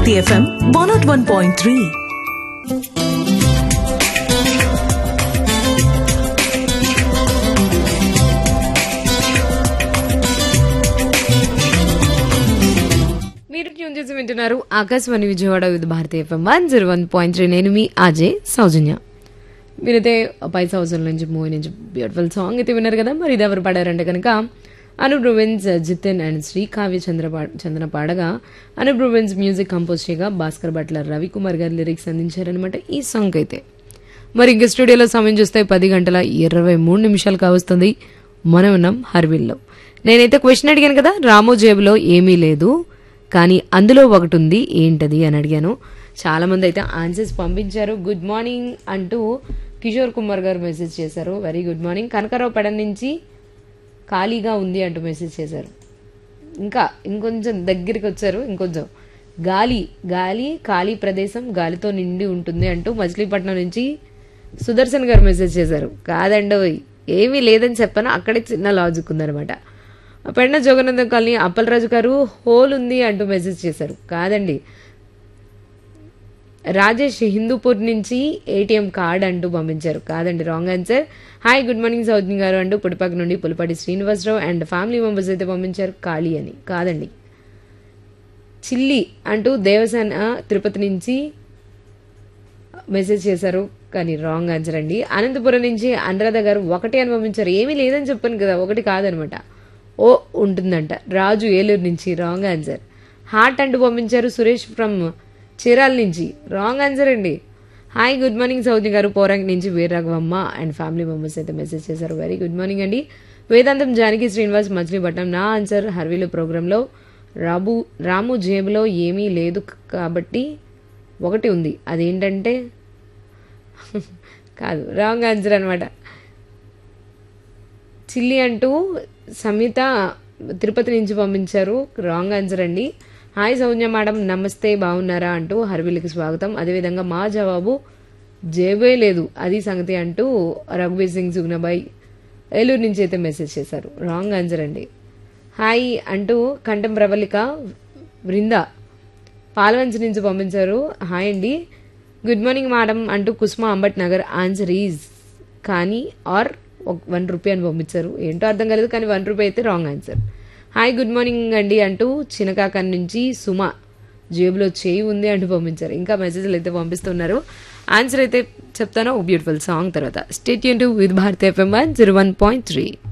Bharati FM one nought one point three మీరు tune చేసి వింటున్నారు Akashvani Vijayawada with Bharati FM one zero one point three నేను మీ అజయ్ సౌజన్య మీరైతే పై సంవత్సరం నుంచి మూవీ నుంచి బ్యూటిఫుల్ సాంగ్ అయితే విన్నారు కదా మరి ఇది ఎవరు పాడారంటే కనుక అనూప్ రువెన్స్ జితిన్ అండ్ శ్రీ కావ్య చంద్ర పా- చందన పాడగా అనూప్ రువెన్స్ మ్యూజిక్ కంపోజ్ చేయగా భాస్కర్ భట్ల రవికుమార్ గారు లిరిక్స్ అందించారనమాట ఈ సాంగ్ అయితే మరి ఇంక స్టూడియోలో సమయం చూస్తే పది గంటల ఇరవై మూడు నిమిషాలు కావస్తుంది మనం ఉన్నాం హర్విల్లో నేనైతే క్వశ్చన్ అడిగాను కదా రామో జేబులో ఏమీ లేదు కానీ అందులో ఒకటి ఉంది ఏంటది అని అడిగాను చాలా మంది అయితే ఆన్సర్స్ పంపించారు గుడ్ మార్నింగ్ అంటూ కిషోర్ కుమార్ గారు మెసేజ్ చేశారు వెరీ గుడ్ మార్నింగ్ కనకారావు పడన్ నుంచి ఖాళీగా ఉంది అంటూ మెసేజ్ చేశారు ఇంకా ఇంకొంచెం దగ్గరికి వచ్చారు ఇంకొంచెం గాలి గాలి ఖాళీ ప్రదేశం గాలితో నిండి ఉంటుంది అంటూ మచిలీపట్నం నుంచి సుదర్శన్ గారు మెసేజ్ చేశారు కాదండి ఓయ్, ఏమీ లేదని చెప్పాను అక్కడే చిన్న లాజిక్ ఉందనమాట పెన్న జగనందం కాలనీ అప్పలరాజు గారు హోల్ ఉంది అంటూ మెసేజ్ చేశారు కాదండి రాజేష్ హిందూపూర్ నుంచి ఏటీఎం కార్డ్ అంటూ పంపించారు కాదండి wrong answer hi good morning Saujni గారు అంటూ పుడిపాక నుండి Pulipati Srinivasarao and family members అయితే పంపించారు ఖాళీ అని కాదండి చిల్లి అంటూ దేవసేన తిరుపతి నుంచి మెసేజ్ చేశారు కానీ రాంగ్ ఆన్సర్ అండి అనంతపురం నుంచి అనురాధ గారు ఒకటి అని పంపించారు ఏమీ లేదని చెప్పాను కదా ఒకటి కాదనమాట ఓ ఉంటుందంట రాజు ఏలూరు నుంచి రాంగ్ ఆన్సర్ హార్ట్ అంటూ పంపించారు సురేష్ ఫ్రమ్ చీరాల నుంచి రాంగ్ ఆన్సర్ అండి హాయ్ గుడ్ మార్నింగ్ సౌదీ గారు పోరాంగ్ నుంచి వీరరాఘవమ్మ అండ్ ఫ్యామిలీ మెంబర్స్ అయితే మెసేజ్ చేశారు వెరీ గుడ్ మార్నింగ్ అండి వేదాంతం జానకి శ్రీనివాస్ మచిలీపట్నం నా ఆన్సర్ హర్వీలు ప్రోగ్రాంలో రాబు రాము జేబులో ఏమీ లేదు కాబట్టి ఒకటి ఉంది అదేంటంటే కాదు రాంగ్ ఆన్సర్ అనమాట చిల్లి అంటూ సంహిత తిరుపతి నుంచి పంపించారు రాంగ్ ఆన్సర్ అండి హాయ్ సౌజ్ఞ మేడం నమస్తే బాగున్నారా అంటూ హర్విల్కి స్వాగతం అదేవిధంగా మా జవాబు జేబే లేదు అది సంగతి అంటూ రఘుబీర్ సింగ్ సుగ్నబాయ్ ఏలూరు నుంచి అయితే మెసేజ్ చేశారు రాంగ్ ఆన్సర్ అండి హాయ్ అంటూ కంఠం ప్రబలిక బృంద పాల్వంచి నుంచి పంపించారు హాయ్ అండి గుడ్ మార్నింగ్ మేడం అంటూ కుస్మా అంబట్ నగర్ ఆన్సర్ ఈజ్ కానీ ఆర్ వన్ రూపీ అని పంపించారు ఏంటో అర్థం కాలేదు కానీ వన్ రూపీ అయితే wrong answer hi good morning అండి అంటూ చినకాక నుంచి సుమ జేబులో చేయి ఉంది అంటూ పంపించారు ఇంకా మెసేజ్లు అయితే పంపిస్తున్నారు ఆన్సర్ అయితే చెప్తాను బ్యూటిఫుల్ సాంగ్ తర్వాత స్టేట్ టు with Bharat FM one zero one point three